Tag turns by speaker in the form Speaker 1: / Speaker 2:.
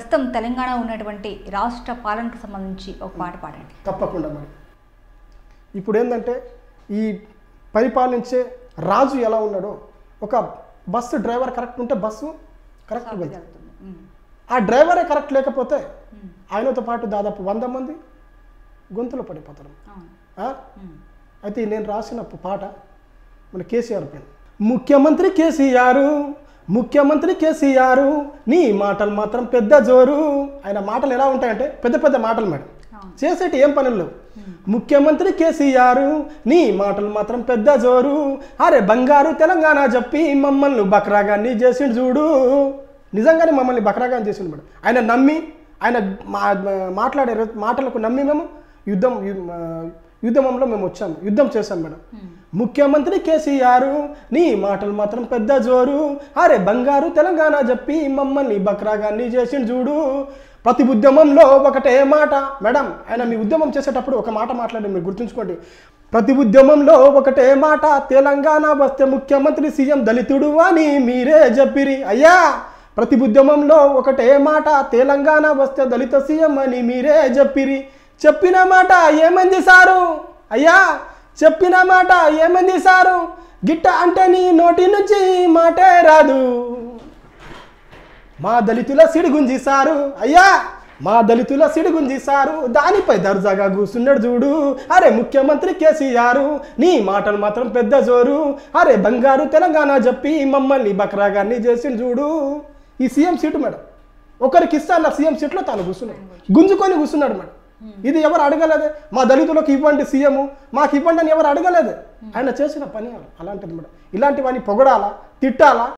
Speaker 1: ప్రస్తుతం తెలంగాణ ఉన్నటువంటి రాష్ట్ర పాలనకు సంబంధించి ఒక పాట పాడండి
Speaker 2: తప్పకుండా మరి ఇప్పుడు ఏంటంటే ఈ పరిపాలించే రాజు ఎలా ఉన్నాడో ఒక బస్సు డ్రైవర్ కరెక్ట్ ఉంటే బస్సు కరెక్ట్ వెళ్తుంది
Speaker 1: సాగుతుంది. ఉమ్.
Speaker 2: ఆ డ్రైవరే కరెక్ట్ లేకపోతే
Speaker 1: ఉమ్.
Speaker 2: ఆయనతో పాటు దాదాపు వంద మంది గొంతులో పడిపోతారు
Speaker 1: అవును.
Speaker 2: ఆ?
Speaker 1: ఉమ్.
Speaker 2: అయితే నేను రాసిన పాట మన కేసీఆర్ పైన ముఖ్యమంత్రి కేసీఆర్ ముఖ్యమంత్రి కేసీఆర్ నీ మాటలు మాత్రం పెద్ద జోరు ఆయన మాటలు ఎలా ఉంటాయంటే పెద్ద పెద్ద మాటలు మేడం
Speaker 1: అవును.
Speaker 2: చేసేటి ఏం పనులు లేవు ముఖ్యమంత్రి కేసీఆర్ నీ మాటలు మాత్రం పెద్ద జోరు అరే బంగారు తెలంగాణ చెప్పి మమ్మల్ని బక్రాగాన్ని చేసిండు చూడు నిజంగానే మమ్మల్ని బక్రాగాన్ని చేసిండు మేడం ఆయన నమ్మి ఆయన మా- మాట్లాడే రో- మాటలకు నమ్మి మేము యుద్ధం యు- ఆ, యుద్ధంలో మేము వచ్చాము యుద్ధం చేశాం మేడం ముఖ్యమంత్రి కేసీఆర్ నీ మాటలు మాత్రం పెద్ద జోరు అరే బంగారు తెలంగాణ చెప్పి మమ్మల్ని బక్రాగాన్ని చేసిండు చూడు ప్రతి ఉద్యమంలో ఒకటే మాట మేడం ఆయన మీ ఉద్యమం చేసేటప్పుడు ఒక మాట మాట్లాడి మీరు గుర్తుంచుకోండి ప్రతి ఉద్యమంలో ఒకటే మాట తెలంగాణ వస్తే ముఖ్యమంత్రి సీఎం దళితుడు అని మీరే చెప్పిరి అయ్యా ప్రతి ఉద్యమంలో ఒకటే మాట తెలంగాణ వస్తే దళిత సీఎం అని మీరే చెప్పిరి చెప్పిన మాట ఏమంది సారు అయ్యా చెప్పిన మాట ఏమంది సారు గిట్ట అంటే నీ నోటి నుంచి మాటే రాదు మా దళితుల సిడిగుంజి సారు అయ్యా మా దళితుల సిడిగుంజి సారు దానిపై దర్జాగా కూర్చున్నాడు చూడు అరే ముఖ్యమంత్రి కేసీఆర్ నీ మాటలు మాత్రం పెద్ద జోరు అరే బంగారు తెలంగాణ చెప్పి మమ్మల్ని బక్రాగాన్ని చేసిండు చూడు ఈ సీఎం సీటు మేడం ఒకరికి ఇస్తాను సీఎం సీట్లో తాను కూర్చున్నాడు గుంజుకొని కూర్చున్నాడు మేడం ఇది ఎవరు అడగలేదే మా దళితులకు ఇవ్వండి సీఎం మాకు ఇవ్వండి అని ఎవరు అడగలేదు ఆయన చేసిన పని అలాంటిది మేడం ఇలాంటివన్నీ పొగడాలా తిట్టాలా